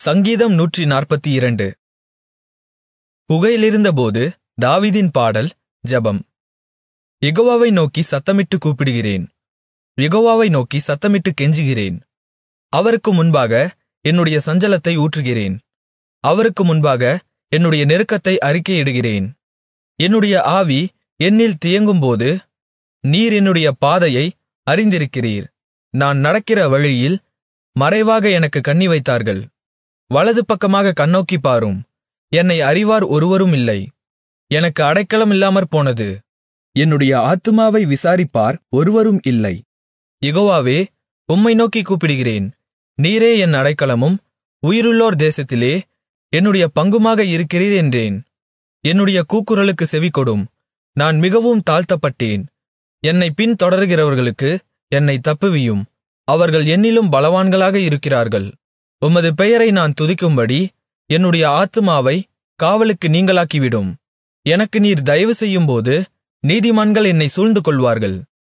சங்கீதம் நூற்றி நாற்பத்திரண்டு புகையிலிருந்தபோது தாவீதின் பாடல் ஜெபம் யெகோவாவை நோக்கி சத்தமிட்டுக் கூப்பிடுகிறேன் யெகோவாவை நோக்கி சத்தமிட்டுக் கெஞ்சுகிறேன் அவருக்கு முன்பாக என்னுடைய சஞ்சலத்தை ஊற்றுகிறேன் அவருக்கு முன்பாக என்னுடைய நெருக்கத்தை அறிக்கையிடுகிறேன் என்னுடைய ஆவி என்னில் தியங்கும்போது நீர் என்னுடைய பாதையை அறிந்திருக்கிறீர் நான் நடக்கிற வழியில் மறைவாக எனக்குக் கண்ணி வைத்தார்கள் வலது பக்கமாக கண்ணோக்கிப் பாரும் என்னை அறிவார் ஒருவரும் இல்லை எனக்கு அடைக்கலம் இல்லாமற்போனது என்னுடைய ஆத்துமாவை விசாரிப்பார் ஒருவரும் இல்லை யெகோவாவே உம்மை நோக்கிக் கூப்பிடுகிறேன் நீரே என் அடைக்கலமும் உயிருள்ளோர் தேசத்திலே என்னுடைய பங்குமாக இருக்கிறீர் என்றேன் என்னுடைய கூக்குரலுக்கு செவிகொடும் நான் மிகவும் தாழ்த்தப்பட்டேன் என்னைப் பின்தொடருகிறவர்களுக்கு என்னைத் தப்புவியும் அவர்கள் என்னிலும் பலவான்களாக இருக்கிறார்கள் உமது பெயரை நான் துதிக்கும்படி என்னுடைய ஆத்துமாவை காவலுக்கு நீங்கலாக்கிவிடும் எனக்கு நீர் தயவு செய்யும்போது நீதிமான்கள் என்னை சூழ்ந்து கொள்வார்கள்